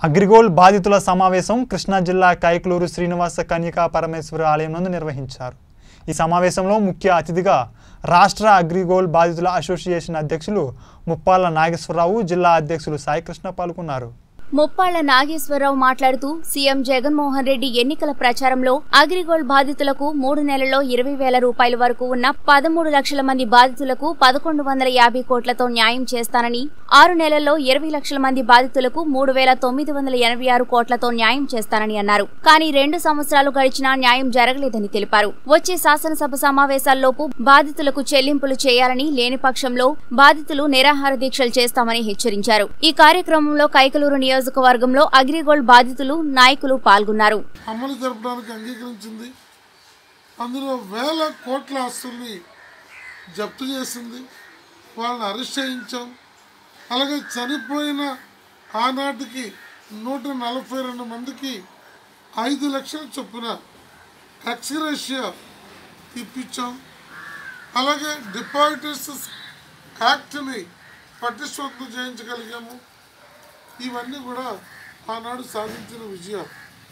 అగ్రిగోల్డ్ బాధితుల సమావేశం కృష్ణా జిల్లా కైకలూరు శ్రీనివాస కన్యకా పరమేశ్వర ఆలయం నందు నిర్వహించారు ఈ సమావేశంలో ముఖ్య అతిథిగా రాష్ట్ర అగ్రిగోల్డ్ బాధితుల అసోసియేషన్ అధ్యక్షులు ముప్పాల నాగేశ్వరరావు జిల్లా అధ్యక్షులు సాయికృష్ణ పాల్గొన్నారు ముప్పాళ్ల నాగేశ్వరరావు మాట్లాడుతూ సీఎం జగన్మోహన్ రెడ్డి ఎన్నికల ప్రచారంలో అగ్రిగోల్డ్ బాధితులకు మూడు నెలల్లో ఇరవై వేల రూపాయల వరకు ఉన్న పదమూడు లక్షల మంది బాధితులకు పదకొండు వందల యాభై కోట్లతో న్యాయం చేస్తానని ఆరు నెలల్లో ఇరవై లక్షల మంది బాధితులకు మూడు వేల తొమ్మిది వందల ఎనభై ఆరు కోట్లతో న్యాయం చేస్తానని అన్నారు కానీ రెండు సంవత్సరాలు గడిచినా న్యాయం జరగలేదని తెలిపారు వచ్చే శాసనసభ సమావేశాల్లోపు బాధితులకు చెల్లింపులు చేయాలని లేని పక్షంలో బాధితులు నిరాహార దీక్షలు చేస్తామని హెచ్చరించారు ఈ కార్యక్రమంలో కైకలూరు నియోజకవర్గంలో అగ్రిగోల్డ్ బాధితులు నాయకులు పాల్గొన్నారు అమలు జరపడానికి అంగీకరించింది అందులో వేల కోట్ల ఆస్తుల్ని జప్తు చేసింది వాళ్ళని అరెస్ట్ చేయించాం అలాగే చనిపోయిన ఆనాటికి నూట నలభై రెండు మందికి ఐదు లక్షల చొప్పున ఎక్స్గ్రేషియా ఇప్పించాం అలాగే డిపాజిటర్స్ యాక్ట్ని పటిష్టవంతం చేయించగలిగాము ఇవన్నీ కూడా ఆనాడు సాధించిన విజయం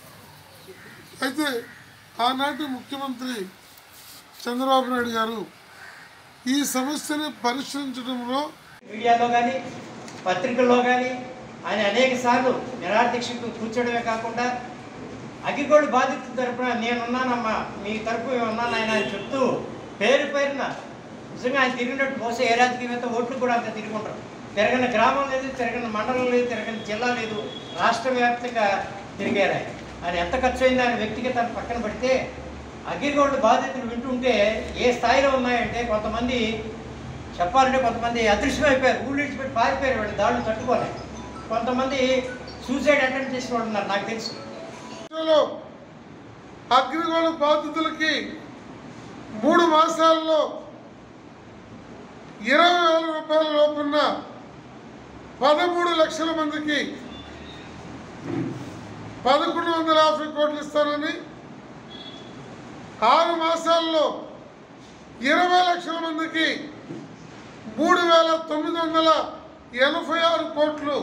అయితే ఆనాటి ముఖ్యమంత్రి చంద్రబాబు నాయుడు గారు ఈ సమస్యని పరిష్కరించడంలో మీడియాలో కానీ పత్రికల్లో కానీ ఆయన అనేక సార్లు నిరాదీక్షకు కూర్చోడమే కాకుండా అగ్గిగోళ్ళు బాధితుల తరపున నేనున్నానమ్మా మీ తరపు ఉన్నాను ఆయన అని చెప్తూ పేరు పేరున నిజంగా ఆయన తిరిగినట్టు బహుశా ఏ రాజకీయవేత్త ఓట్లు కూడా అంత తిరిగి ఉంటారు తిరగని గ్రామం లేదు తిరగని మండలం లేదు తిరగని జిల్లా లేదు రాష్ట్ర వ్యాప్తంగా తిరిగారు ఆయన ఆయన ఎంత ఖర్చు అయిందో ఆయన వ్యక్తిగత పక్కన పెడితే అగ్గిగోళ్ళు బాధితులు వింటుంటే ఏ స్థాయిలో ఉన్నాయంటే కొంతమంది చెప్పాలంటే కొంతమంది అదృశ్యమైపోయారు ఊళ్ళు విడిచిపెట్టి పారిపోయారు వాళ్ళు దాడులు తట్టుకోలేక కొంతమంది సూసైడ్ అటెంప్ట్ చేసిన వాళ్ళు ఉన్నారు నాకు తెలుసు లో అగ్నిగోళ బాధితులకి మూడు మాసాల్లో ఇరవై వేల రూపాయల లోపున్న పదమూడు లక్షల మందికి పదకొండు వందల యాభై కోట్లు ఇస్తానని ఆరు మాసాల్లో ఇరవై లక్షల మందికి మూడు వేల తొమ్మిది వందల ఎనభై ఆరు కోట్లు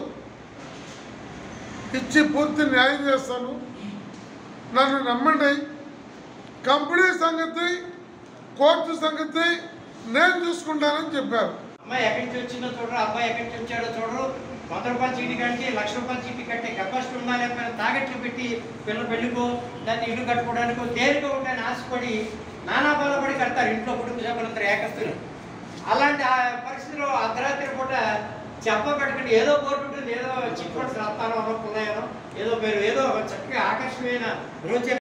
ఇచ్చి పూర్తి న్యాయం చేస్తాను నన్ను నమ్మండి కంపెనీ సంగతి కోర్టు సంగతి నేను చూసుకుంటానని చెప్పారు అమ్మాయి ఎక్కడి నుంచి వచ్చిందో చూడరు అబ్బాయి ఎక్కడి నుంచి వచ్చాడో చూడరు వంద రూపాయల చీటీ కట్టి లక్ష రూపాయల చీటీ కట్టే కెపాసిటీ ఉందా లేకపోతే తాగట్లు పెట్టి పిల్లలు పెళ్ళికో దాన్ని ఇల్లు కట్టుకోవడానికో దేనికో ఉంటాయని ఆశపడి నానా బాధపడి కడతారు ఇంట్లో కుటుంబ సభ్యులందరూ ఏకస్తులు అలాంటి ఆ పరిస్థితిలో అర్ధరాత్రి పూట చెప్ప పెట్టుకుని ఏదో బోర్డు ఉంటుంది ఏదో చిట్ ఫండ్స్ రాస్తానో ఉన్నాయనో ఏదో పేరు ఏదో ఒక చక్కగా ఆకర్షణీయమైన రోజు